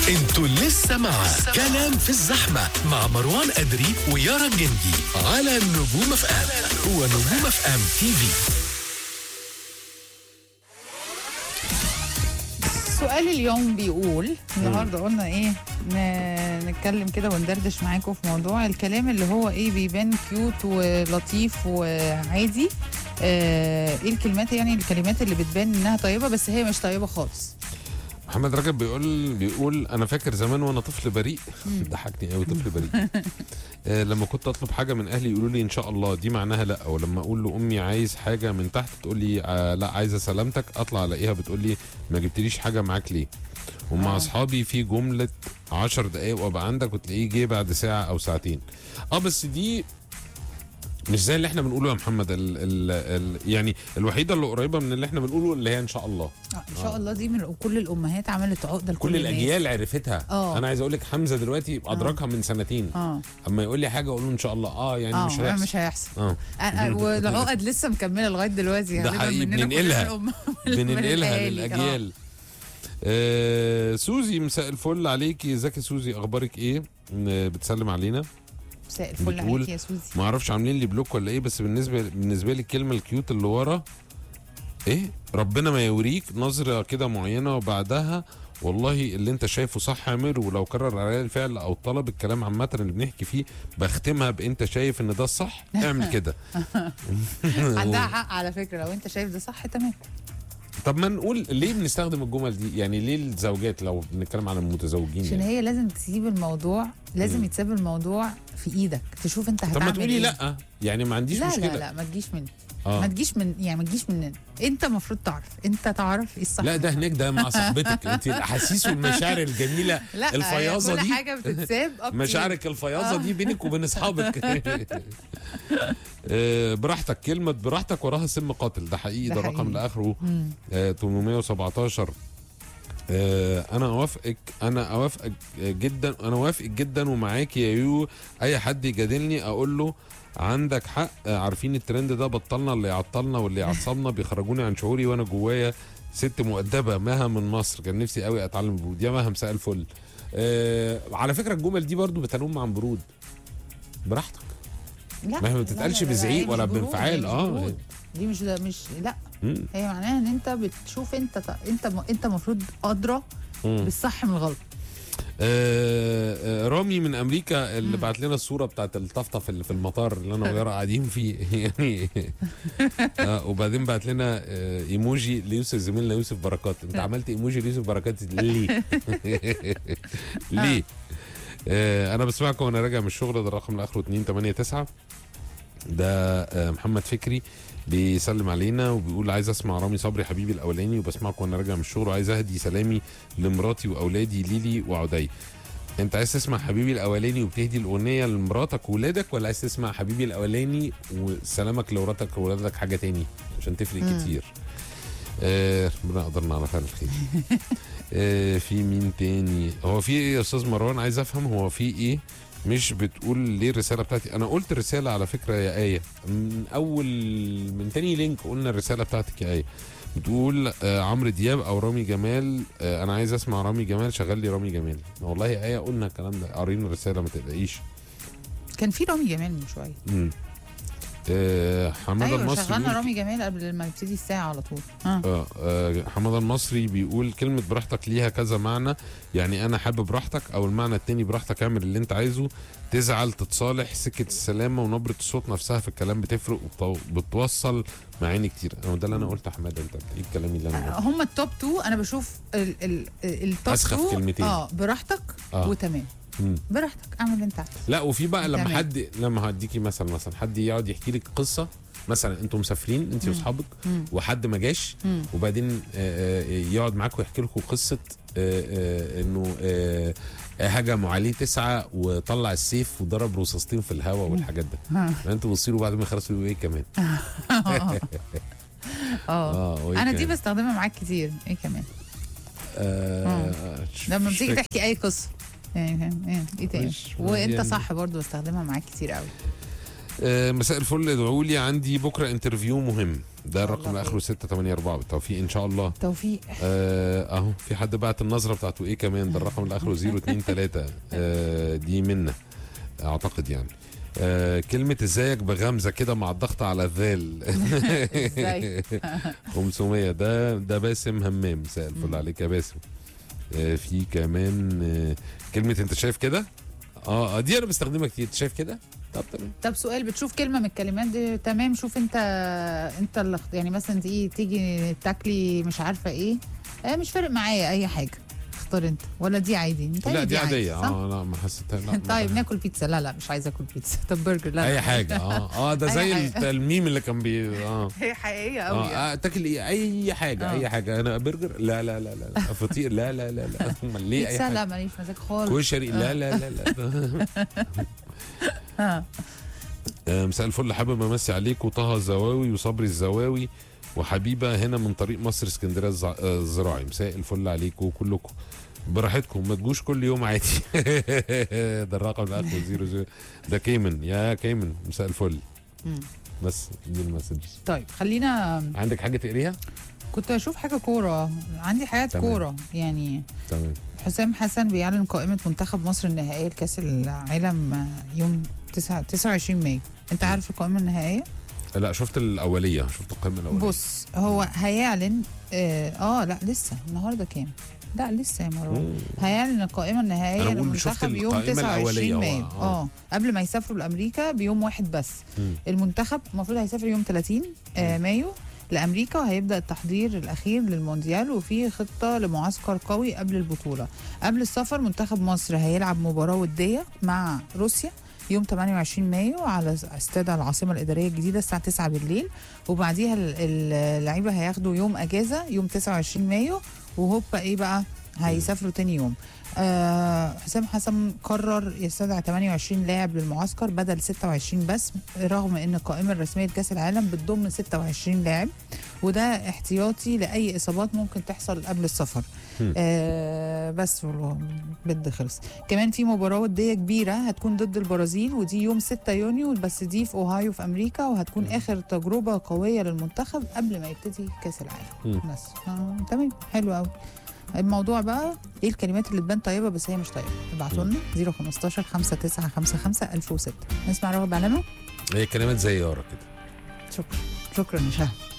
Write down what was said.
انتوا لسه مع كلام في الزحمة مع مروان أدري ويارا الجندي على نجوم اف ام ونجوم اف ام تي في سؤال اليوم بيقول النهارده قلنا ايه ن- نتكلم كده وندردش معاكم في موضوع الكلام اللي هو ايه بيبان كيوت ولطيف وعادي آه ايه الكلمات يعني الكلمات اللي بتبان انها طيبه بس هي مش طيبه خالص محمد رجب بيقول بيقول انا فاكر زمان وانا طفل بريء ضحكني قوي طفل بريء آه لما كنت اطلب حاجه من اهلي يقولوا لي ان شاء الله دي معناها لا ولما اقول لامي عايز حاجه من تحت تقول لي آه لا عايزه سلامتك اطلع الاقيها بتقول لي ما جبتليش حاجه معاك ليه ومع آه. اصحابي في جمله 10 دقايق وابقى عندك وتلاقيه جه بعد ساعه او ساعتين اه بس دي مش زي اللي احنا بنقوله يا محمد ال ال ال يعني الوحيده اللي قريبه من اللي احنا بنقوله اللي هي ان شاء الله آه ان شاء الله دي من كل الامهات عملت عقده لكل كل الناس. الاجيال عرفتها آه. انا عايز اقول لك حمزه دلوقتي ادركها من سنتين اه اما يقول لي حاجه اقول له ان شاء الله اه يعني اه مش هيحصل مش هيحصل اه آه، آه، والعقد لسه مكمله لغايه دلوقتي ده غالباً حقيقي، مننا بننقلها. كلنا الأم- من بننقلها الأهالي. للاجيال آه سوزي مساء الفل عليكي ازيك يا سوزي اخبارك ايه م- بتسلم علينا آه. مساء الفل بتقول عليك يا سوزي ما اعرفش عاملين لي بلوك ولا ايه بس بالنسبه بالنسبه لي الكلمه الكيوت اللي ورا ايه ربنا ما يوريك نظره كده معينه وبعدها والله اللي انت شايفه صح يا مير ولو كرر عليا الفعل او طلب الكلام عامه اللي بنحكي فيه بختمها بانت شايف ان ده الصح اعمل كده عندها حق على فكره لو انت شايف ده صح تمام طب ما نقول ليه بنستخدم الجمل دي يعني ليه الزوجات لو بنتكلم عن المتزوجين عشان يعني. هي لازم تسيب الموضوع لازم مم. يتساب الموضوع في ايدك تشوف انت طب هتعمل ما تقولي إيه. لا يعني ما عنديش لا مشكله لا لا ما تجيش مني ما آه. تجيش من يعني ما تجيش مننا انت المفروض تعرف انت تعرف ايه الصح لا ده هناك ده مع صاحبتك انت الاحاسيس والمشاعر الجميله لا الفياضه كل دي حاجه بتتساب up to you. مشاعرك الفياضه آه. دي بينك وبين اصحابك آه، براحتك كلمه براحتك وراها سم قاتل ده حقيقي ده ده الرقم حقيقي. اللي اخره مم. آه، 817 آه، انا اوافقك انا اوافقك جدا انا اوافقك جدا ومعاك يا يو اي حد يجادلني اقول له عندك حق آه، عارفين الترند ده بطلنا اللي يعطلنا واللي يعصبنا بيخرجوني عن شعوري وانا جوايا ست مؤدبه مها من مصر كان نفسي قوي اتعلم برود يا مها مساء الفل آه على فكره الجمل دي برضو بتنم عن برود براحتك لا ما هي ما لا، بتتقالش لا، لا، بزعيق هي مش ولا برود، بانفعال، هي مش آه. برود. دي مش ده مش لا مم. هي معناها ان انت بتشوف انت انت انت المفروض ادرى مم. بالصح من الغلط آه، آه، رامي من امريكا اللي بعت لنا الصوره بتاعت الطفطف اللي في المطار اللي انا ويارا قاعدين فيه يعني آه وبعدين بعت لنا آه، ايموجي ليوسف زميلنا يوسف بركات انت عملت ايموجي ليوسف بركات ليه؟ ليه؟ آه انا بسمعكم وانا راجع من الشغل ده الرقم اللي اخره 289 ده آه محمد فكري بيسلم علينا وبيقول عايز اسمع رامي صبري حبيبي الاولاني وبسمعكم وانا راجع من الشغل وعايز اهدي سلامي لمراتي واولادي ليلي وعدي انت عايز تسمع حبيبي الاولاني وبتهدي الاغنيه لمراتك وولادك ولا عايز تسمع حبيبي الاولاني وسلامك لمراتك وولادك حاجه تاني عشان تفرق مم. كتير آه، ربنا قدرنا على فعل الخير آه في مين تاني هو في ايه يا استاذ مروان عايز افهم هو في ايه مش بتقول ليه الرساله بتاعتي انا قلت الرساله على فكره يا ايه من اول من تاني لينك قلنا الرساله بتاعتك يا ايه بتقول آه عمرو دياب او رامي جمال آه انا عايز اسمع رامي جمال شغل لي رامي جمال والله يا ايه قلنا الكلام ده قارين الرساله ما تقلقيش كان في رامي جمال من شويه مم. آه حماده ايوه المصري شغلنا بيقول- رامي جمال قبل ما نبتدي الساعه على طول ها آه آه، حماده المصري بيقول كلمة براحتك ليها كذا معنى يعني أنا حابب براحتك أو المعنى التاني براحتك اعمل اللي أنت عايزه تزعل تتصالح سكة السلامة ونبرة الصوت نفسها في الكلام بتفرق وبتوصل معاني كتير أنا ده اللي أنا قلته يا حماده أنت إيه الكلام اللي أنا قلته هم التوب 2 انا بشوف ال ال التوب أسخف 2 كلمتين. اه براحتك آه. وتمام مم. براحتك اعمل اللي انت عايزه لا وفي بقى لما تمام. حد لما هديكي مثلا مثلا حد يقعد يحكي لك قصة مثلا انتوا مسافرين انت واصحابك مم. وحد ما جاش مم. وبعدين آه، آه، يقعد معاك ويحكي لكم قصه آه، آه، انه آه، هجموا عليه تسعه وطلع السيف وضرب رصاصتين في الهواء والحاجات ده ها. انتوا بصيروا بعد ما يخلصوا يقولوا ايه كمان اه وإيه انا دي كمان؟ بستخدمها معاك كتير ايه كمان آه، لما مش بتيجي فاكر. تحكي اي قصه يعني فاهم؟ ايه إيه تاني مش- وانت يعني- صح برضو بستخدمها معاك كتير قوي آه، مساء الفل ادعوا لي عندي بكره انترفيو مهم ده الرقم اللي الله اخره 684 بالتوفيق ان شاء الله توفيق آه، اهو في حد بعت النظره بتاعته ايه كمان ده الرقم اللي اخره 023 آه، دي منا اعتقد يعني آه كلمة ازيك بغمزة كده مع الضغط على الذال ازاي 500 ده ده باسم همام مساء الفل عليك يا باسم آه في كمان آه كلمة انت شايف كده اه آه، دي انا بستخدمها كتير انت شايف كده طب تمام طب سؤال بتشوف كلمه من الكلمات دي تمام شوف انت انت اللي اخت- يعني مثلا دي تيجي تاكلي مش عارفه ايه آه مش فارق معايا اي حاجه اختار انت ولا دي عادي انت لا دي عادي، عادية صح؟ اه لا ما حسيتها لا ما طيب بحب- ناكل بيتزا لا لا مش عايزه اكل بيتزا طب برجر لا اي لا. حاجة اه اه ده أي زي حاجة. الت- الميم اللي كان بي اه هي حقيقيه قوي اه آه، تاكل ايه اي حاجه آه. اي حاجه انا برجر لا لا لا لا لا. فطير لا لا لا لا امال ليه اي بيتزا لا حاجه ماليش مزاج خالص كشري لا لا لا لا آه. آه، مساء الفل حابب امسي عليك وطه الزواوي وصبري الزواوي وحبيبه هنا من طريق مصر اسكندريه الزع- آه، الزراعي مساء الفل عليكم كلكم براحتكم ما تجوش كل يوم عادي ده الرقم اللي اخره زيرو زيرو ده كيمن يا كيمن مساء الفل مم. بس دي المسج طيب خلينا عندك حاجه تقريها كنت اشوف حاجه كوره عندي حياه تمام. كوره يعني تمام حسام حسن بيعلن قائمه منتخب مصر النهائيه لكاس العالم يوم 9 29 مايو انت عارف القائمه النهائيه لا شفت الاوليه شفت القائمه الاوليه بص هو هيعلن اه, اه لا لسه النهارده كام لا لسه يا مروان مم. هيعلن القائمه النهائيه أنا بقول شفت للمنتخب يوم القائمة الأولية 29 هو- مايو آه. اه قبل ما يسافروا لامريكا بيوم واحد بس مم. المنتخب المفروض هيسافر يوم 30 آه مايو لامريكا وهيبدا التحضير الاخير للمونديال وفي خطه لمعسكر قوي قبل البطوله قبل السفر منتخب مصر هيلعب مباراه وديه مع روسيا يوم 28 مايو على استاد العاصمه الاداريه الجديده الساعه 9 بالليل وبعديها ال- ال- اللعيبه هياخدوا يوم اجازه يوم 29 مايو وهوبا ايه بقى هيسافروا تاني يوم آه حسام حسن قرر يستدعي 28 لاعب للمعسكر بدل 26 بس رغم ان القائمه الرسميه لكاس العالم بتضم 26 لاعب وده احتياطي لاي اصابات ممكن تحصل قبل السفر هم. آه بس والله بد خلص كمان في مباراه وديه كبيره هتكون ضد البرازيل ودي يوم 6 يونيو بس دي في اوهايو في امريكا وهتكون اخر تجربه قويه للمنتخب قبل ما يبتدي كاس العالم هم. بس آه تمام حلو قوي الموضوع بقى ايه الكلمات اللي تبان طيبه بس هي مش طيبه ابعتوا لنا 015 5955 1006 نسمع رغب اعلانه هي كلمات زي يارا كده شكرا شكرا يا شهد